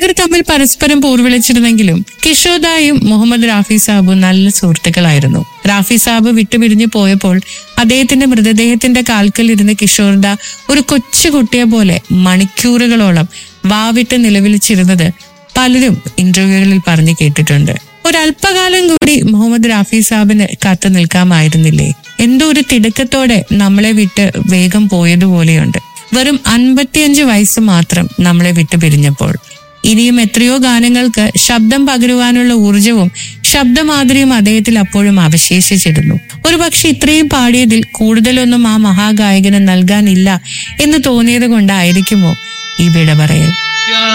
ഗായകർ തമ്മിൽ പരസ്പരം പോർവിളിച്ചിരുന്നെങ്കിലും കിഷോദായും മുഹമ്മദ് റാഫി സാബും നല്ല സുഹൃത്തുക്കളായിരുന്നു റാഫി സാബ് വിട്ടുപിരിഞ്ഞു പോയപ്പോൾ അദ്ദേഹത്തിന്റെ മൃതദേഹത്തിന്റെ കാൽക്കൽ ഇരുന്ന് കിഷോർദ ഒരു കൊച്ചു കുട്ടിയെ പോലെ മണിക്കൂറുകളോളം വാവിട്ട് നിലവിളിച്ചിരുന്നത് പലരും ഇന്റർവ്യൂകളിൽ പറഞ്ഞു കേട്ടിട്ടുണ്ട് ഒരല്പകാലം കൂടി മുഹമ്മദ് റാഫി സാബിന് കാത്തു നിൽക്കാമായിരുന്നില്ലേ എന്തോ ഒരു തിടുക്കത്തോടെ നമ്മളെ വിട്ട് വേഗം പോയതുപോലെയുണ്ട് വെറും അൻപത്തിയഞ്ച് വയസ്സ് മാത്രം നമ്മളെ വിട്ടു പിരിഞ്ഞപ്പോൾ ഇനിയും എത്രയോ ഗാനങ്ങൾക്ക് ശബ്ദം പകരുവാനുള്ള ഊർജവും ശബ്ദമാധുരിയും അദ്ദേഹത്തിൽ അപ്പോഴും അവശേഷിച്ചിരുന്നു ഒരുപക്ഷെ ഇത്രയും പാടിയതിൽ കൂടുതലൊന്നും ആ മഹാഗായകന് നൽകാനില്ല എന്ന് തോന്നിയത് കൊണ്ടായിരിക്കുമോ ഈ വിട പറയൽ